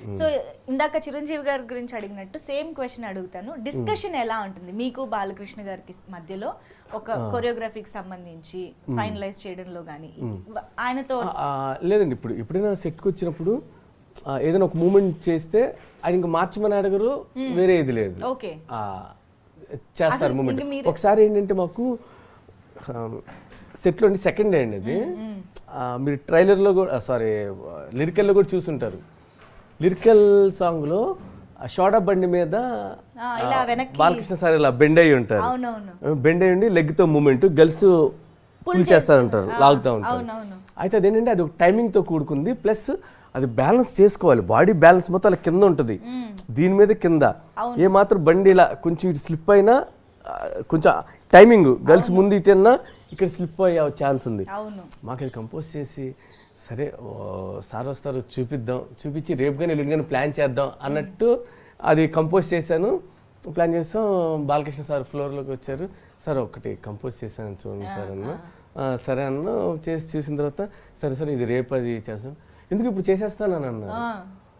So ఇందాక చిరంజీవి గారి గురించి అడిగినట్టు సేమ్ క్వశ్చన్ అడుగుతాను డిస్కషన్ ఎలా ఉంటుంది మీకు బాలకృష్ణ గారికి మధ్యలో ఒక కొరియోగ్రఫీకి సంబంధించి ఫైనలైజ్ చేయడంలో కానీ ఆయనతో ఆ, లేదండి ఇప్పుడు ఎప్పుడైనా సెట్కి వచ్చినప్పుడు ఆ, ఏదైనా ఒక మూమెంట్ చేస్తే అది ఇంకా మార్చమని అడగరు వేరే ఇది లేదు ఓకే ఆ, చేస్తారు అసలు మూమెంట్ ఇంక మీరే- ఒకసారి ఏంటంటే మాకు సెట్లో సెకండ్ డే అండి అది ఆ, మీరు ట్రైలర్లో కూడా సారీ లిరికల్లో కూడా చూసుంటారు లిరికల్ సాంగ్లో షోడా బండి మీద ఆ, ఇలా ఆ, వెనక్కి- బాలకృష్ణ సార్ ఇలా బెండ్ అయ్యి ఉంటారు అవునవును బెండ్ అయ్యి ఉండి లెగ్తో మూమెంట్ గర్ల్స్ పుల్ చేస్తారంటారు లాగుతూ ఉంటారు అవునవును అయితే అదేంటంటే అది ఒక టైమింగ్తో కూడుకుంది ప్లస్ అది బ్యాలెన్స్ చేసుకోవాలి బాడీ బ్యాలెన్స్ మొత్తం అలా కింద ఉంటుంది దీని మీద కింద ఏ మాత్రం బండి ఇలా కొంచెం ఇటు స్లిప్ అయినా ఆ, కొంచెం టైమింగ్ గర్ల్స్ ముందు ఇటు అన్నా ఇక్కడ స్లిప్ అయ్యే ఛాన్స్ ఉంది అవును మాకు అది కంపోజ్ చేసి సరే ఓ, సార్ వస్తారు చూపిద్దాం చూపించి రేపు కానీ ఎల్లుండి కానీ ప్లాన్ చేద్దాం అన్నట్టు అది కంపోజ్ చేశాను ప్లాన్ చేసాం బాలకృష్ణ సార్ ఫ్లోర్లోకి వచ్చారు సార్ ఒకటి కంపోజ్ చేశాను చూడండి సార్ అన్న "ఆ, సరే అన్న చేసి చూసిన తర్వాత సరే సరే ఇది రేపు అది చేస్తాం ఎందుకు ఇప్పుడు చేసేస్తాను అని అన్నారు ఆ,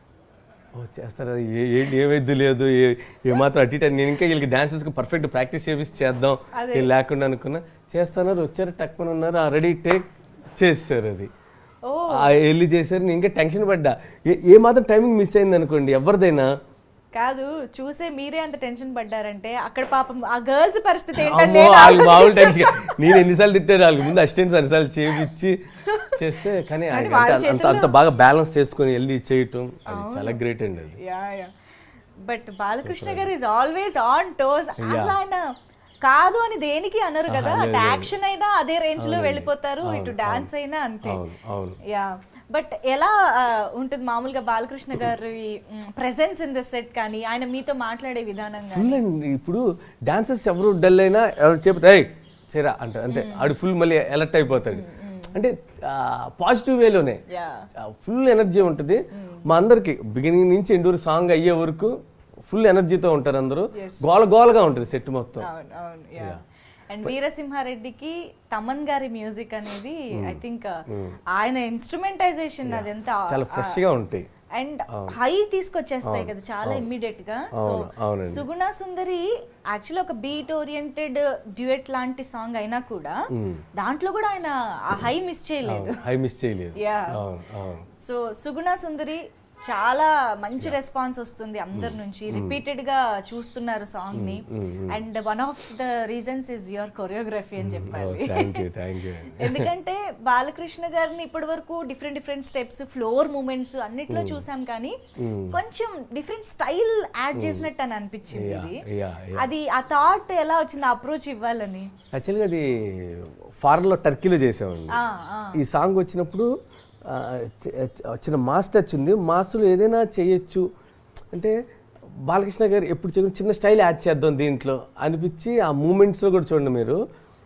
ఓ చేస్తారు అది ఏ ఏంటి ఏమైద్ది లేదు ఏ ఏమాత్రం అటు ఇటు అని నేను ఇంకా వీళ్ళకి డాన్సెస్కి పర్ఫెక్ట్ ప్రాక్టీస్ చేసి చేద్దాం నేను లేకుండా అనుకున్నా చేస్తున్నారు వచ్చారు టక్మని ఉన్నారు ఆ రెడీ టేక్ చేస్తారు అది ఓ ఆ వెళ్ళి చేశారు నేను ఇంకా టెన్షన్ పడ్డా ఏ ఏ మాత్రం టైమింగ్ మిస్ అయింది అనుకోండి ఎవరిదైనా కాదు చూసే మీరే అంత టెన్షన్ పడ్డారంటే అక్కడ పాపం ఆ గర్ల్స్ పరిస్థితి అమ్మో ఏంటంటే వాళ్ళు మామూలు టెన్షన్ నేను ఎన్నిసార్లు తిట్టాను వాళ్ళకి ముందు అసిస్టెంట్స్ అన్నిసార్లు చేపించి చేస్తే కానీ కానీ అంటే వాళ్ళ అంత అంత బాగా బ్యాలెన్స్ చేసుకొని వెళ్ళి చేయటం అది చాలా గ్రేట్ అండి అది యా యా బట్ బాలకృష్ణ గారు ఇస్ ఆల్వేస్ ఆన్ టోస్ అసలు ఆయన కాదు అని దేనికి అనరు కదా అటు యాక్షన్ అయినా అదే రేంజ్ లో వెళ్ళిపోతారు ఇటు డాన్స్ అయినా అంతే అవును అవును యా బట్ ఎలా ఆ, ఉంటుంది మామూలుగా బాలకృష్ణ గారి ప్రెసెన్స్ ఇన్ ద సెట్ కానీ ఆయన మీతో మాట్లాడే విధానం కానీ ఫుల్ అండి ఇప్పుడు డాన్సర్స్ ఎవరు డల్ అయినా ఎవరు చెప్తే ఏయ్ చేరా అంటారు అంతే ఆడు ఫుల్ మళ్ళీ అలర్ట్ అయిపోతాడు అంటే పాజిటివ్ వేలోనే యా ఫుల్ ఎనర్జీ ఉంటుంది మా అందరికి బిగినింగ్ నుంచి ఎండూరు సాంగ్ అయ్యే వరకు ఫుల్ ఎనర్జీతో ఉంటారు అందరూ గోల గోలగా ఉంటుంది సెట్ మొత్తం అవును అవును యా అండ్ వీరసింహారెడ్డికి తమన్ గారి మ్యూజిక్ అనేది ఐ థింక్ ఆయన ఇన్స్ట్రుమెంటైజేషన్ అది ఎంత చాలా ఫ్రెష్ గా ఉంటాయి అండ్ హై తీసుకొచ్చేస్తాయి కదా చాలా ఇమ్మీడియట్ గా సో అవును అవునండి సుగుణ సుందరి యాక్చువల్లీ ఒక బీట్ ఓరియంటెడ్ డ్యూయట్ లాంటి సాంగ్ అయినా కూడా దాంట్లో కూడా ఆయన ఆ హై మిస్ చేయలేదు హై మిస్ చేయలేదు యా అవును అవును సో సుగుణ సుందరి చాలా మంచి రెస్పాన్స్ వస్తుంది అందరి నుంచి రిపీటెడ్ గా చూస్తున్నారు సాంగ్ ని and one of the reasons is your choreography అని చెప్పాలి థ్యాంక్ యూ థ్యాంక్ యూ ఎందుకంటే బాలకృష్ణ గారిని ఇప్పటి వరకు different different steps floor moments అన్నిట్లో చూసాం కానీ కొంచెం డిఫరెంట్ స్టైల్ యాడ్ చేసినట్టు అని అనిపించింది ఇది యా అది ఆ థాట్ ఎలా వచ్చింది అప్రోచ్ ఇవ్వాలని యాక్చువల్గా అది ఫారెన్లో టర్కీలో చేసామండి ఆ, ఆ. ఈ సాంగ్ వచ్చినప్పుడు ఆ, చ- చ- వచ్చిన మాస్ టచ్ ఉంది మాస్లో ఏదైనా చేయొచ్చు అంటే బాలకృష్ణ గారు ఎప్పుడు చేయకుండా చిన్న స్టైల్ యాడ్ చేద్దాం దీంట్లో అనిపించి ఆ మూమెంట్స్లో కూడా చూడండి మీరు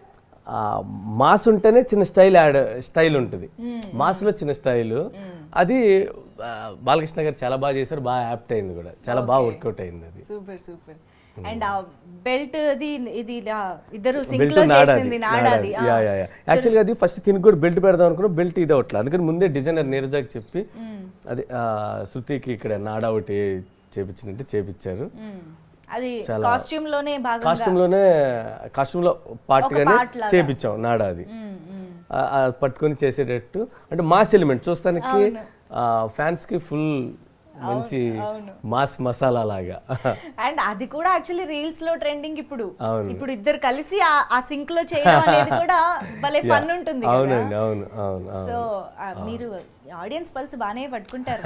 ఆ మాస్ ఉంటేనే చిన్న స్టైల్ యాడ్ స్టైల్ ఉంటుంది మాస్లో చిన్న స్టైల్ అది ఆ, బాలకృష్ణ గారు చాలా బాగా చేశారు బాగా యాప్ట్ అయింది కూడా చాలా బాగా వర్కౌట్ అయింది అది సూపర్ సూపర్ అండ్ ఆ బెల్ట్ అది ఇది ఇలా ఇద్దరు సింక్ బెల్ట్ లో నాడాది చేసింది నాడాది ఆ. యా యా యా యాక్చువల్గా అది ఫస్ట్ తిని కూడా బెల్ట్ పెడదాం అనుకున్నా బెల్ట్ ఇది అవట్లేదు అందుకని ముందే డిజైనర్ నీరజాకి చెప్పి అది ఆ, శృతికి ఇక్కడ నాడా ఒకటి చేపించినట్టు చేపించారు మ్మ్. అది కాస్ట్యూమ్ లోనే భాగంగా కాస్ట్యూమ్ లోనే కాస్ట్యూమ్ లో పార్ట్ గానే part లాగా. చేపించాం నాడా అది మ్మ్, మ్మ్. ఆ- ఆ పట్టుకొని చేసేటట్టు అంటే మాస్ ఎలిమెంట్ చూస్తానికి ఫ్యాన్స్ కి ఫుల్ మంచి మాస్ మసాలా లాగా అండ్ అది కూడా యాక్చువల్లీ రీల్స్ లో ట్రెండింగ్ ఇప్పుడు అవును. ఇప్పుడు ఇద్దరు కలిసి ఆ- ఆ సింక్ లో చేయడం అనేది కూడా భలే ఫన్ ఉంటుంది కదా అవునండి అవును అవును అవును సో మీరు ఆడియన్స్ పల్స్ బాగానే పట్టుకుంటారు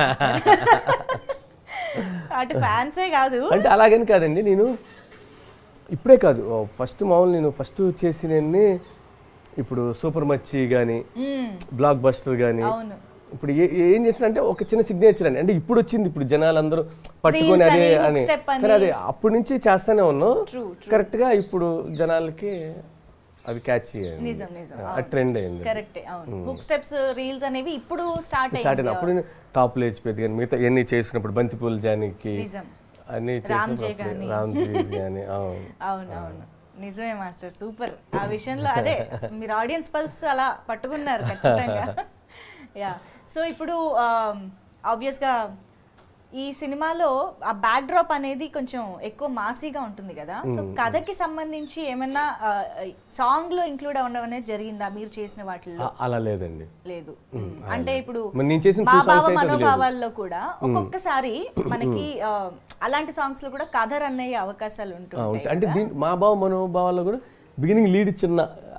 అటు ఫ్యాన్సే కాదు అంటే అలాగని కాదండి నేను ఇప్పుడే కాదు ఫస్ట్ మామూలు నేను ఫస్ట్ చేసినన్ని ఇప్పుడు సూపర్ మచ్చి కానీ మ్మ్. బ్లాక్ బస్టర్ కానీ అవును ఇప్పుడు ఏ- ఏం చేసిన అంటే ఒక చిన్న సిగ్నేచర్ అని అంటే ఇప్పుడు వచ్చింది ఇప్పుడు జనాలందరూ పట్టుకొని Reels అదే అని, hook అని step అని. కానీ అది అప్పటి నుంచి చేస్తానే ఉన్నాం True, కరెక్ట్ గా ఇప్పుడు జనాలకి అది క్యాచ్ నిజం నిజం ట్రెండ్ అయింది కరెక్టే అవును బుక్ స్టెప్స్ రీల్స్ అనేవి ఇప్పుడు స్టార్ట్ స్టార్ట్ అయ్యింది అయింది అప్పుడు టాప్ లేచిపోయింది కానీ మిగతా ఎన్ని చేసినప్పుడు బంతిపూల జానికి నిజం అన్ని రామ్జీ చేసినప్పుడు రామ్జీ కానీ అవును అవును అవును నిజమే మాస్టర్ సూపర్ ఆ విషయంలో అదే మీరు ఆడియన్స్ పల్స్ అలా పట్టుకున్నారు ఖచ్చితంగా యా సో ఇప్పుడు ఆబ్వియస్గా ఈ సినిమాలో ఆ బ్యాక్ డ్రాప్ అనేది కొంచెం ఎక్కువ మాసీగా ఉంటుంది కదా సో కథకి సంబంధించి ఏమైనా సాంగ్ లో ఇంక్లూడ్ అవ్వడం అనేది జరిగిందా మీరు చేసిన వాటిల్లో ఆ- అలా లేదండి లేదు అంటే ఇప్పుడు మరి నేను చేసిన మా two songs భావ అయితే అది లేదు. మనోభావాల్లో కూడా ఒక్కొక్కసారి మనకి ఆ, అలాంటి సాంగ్స్ లో కూడా కథ రన్ అయ్యే అవకాశాలు ఆ, ఉంటుంటాయి ఉంటాయి. అంటే దీని మా భావ మనోభావాల్లో కూడా బిగినింగ్ లీడ్ చిన్న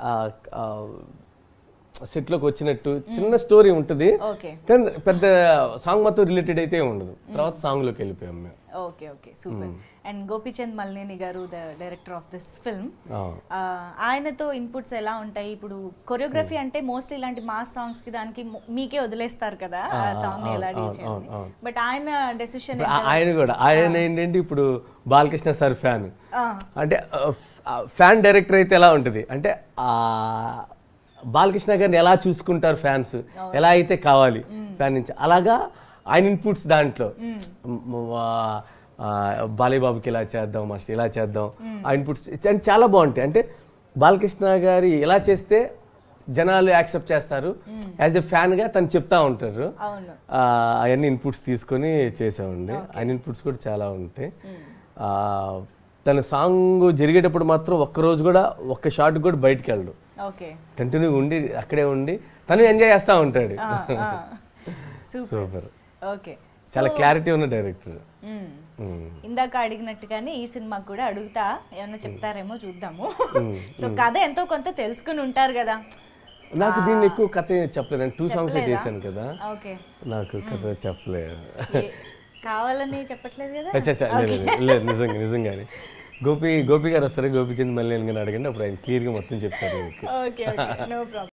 సెట్లోకి వచ్చినట్టు చిన్న స్టోరీ ఉంటుంది ఓకే కానీ పెద్ద సాంగ్ మొత్తం రిలేటెడ్ అయితే ఉండదు తర్వాత సాంగ్లోకి వెళ్ళిపోయాం మేము okay okay super and Gopichand Malineni garu the director of this film ఆ. ఆయనతో ఇన్పుట్స్ ఎలా ఉంటాయి ఇప్పుడు కొరియోగ్రఫీ అంటే మోస్ట్లీ ఇలాంటి మాస్ సాంగ్స్ కి దానికి మొ- మీకే వదిలేస్తారు కదా ఆ సాంగ్ ఎలా డీల్ అవును, చేయాలి అవును. బట్ ఆయన డెసిషన్ ఇప్పుడు ఆ- ఆయన కూడా ఆయన ఏంటంటే ఇప్పుడు బాలకృష్ణ సార్ ఫ్యాన్ అంటే ఫ్యాన్ డైరెక్టర్ అయితే ఎలా ఉంటుంది అంటే ఆ బాలకృష్ణ గారిని ఎలా చూసుకుంటారు ఫ్యాన్స్ ఎలా అయితే కావాలి ఫ్యాన్ నుంచి అలాగా ఆయన ఇన్పుట్స్ దాంట్లో మ్, ఆ, ఆ, బాలయ్య బాబుకి ఇలా చేద్దాం మస్ట్ ఇలా చేద్దాం ఆ ఇన్పుట్స్ అంటే చాలా బాగుంటాయి అంటే బాలకృష్ణ గారి ఎలా చేస్తే జనాలు యాక్సెప్ట్ చేస్తారు యాజ్ ఎ ఫ్యాన్గా తను చెప్తా ఉంటారు అవును ఆ, అవన్నీ ఇన్పుట్స్ తీసుకొని చేసామండి ఆయన ఇన్పుట్స్ కూడా చాలా ఉంటాయి ఆ, తన సాంగ్ జరిగేటప్పుడు మాత్రం ఒక్క రోజు కూడా ఒక్క షాట్ కూడా బయటికి వెళ్ళడు ఓకే కంటిన్యూ ఉండి అక్కడే ఉండి తను ఎంజాయ్ చేస్తూ ఉంటాడు సూపర్ ఓకే చాలా క్లారిటీ ఉన్న డైరెక్టర్ ఇందాక అడిగినట్టుగానే ఈ సినిమాకి కూడా అడుగుతా ఏమన్నా చెప్తారేమో చూద్దాము సో కథ ఎంతో కొంత తెలుసుకుని ఉంటారు కదా నాకు దీన్ని ఎక్కువ కథ చెప్పలేదు టూ సాంగ్స్ చేశాను కదా ఓకే నాకు కథ చెప్పలేదు కావాలని చెప్పట్లేదు కదా అచ్చా, అచ్చా, లేదు, లేదు, లేదు నిజంగా నిజంగానే గోపి గోపి గారు వస్తారు గోపిచంద్ మళ్ళీ గారిని అడగండి అప్పుడు ఆయన క్లియర్గా మొత్తం చెప్తారు మీకు ఓకే ఓకే నో ప్రాబ్లం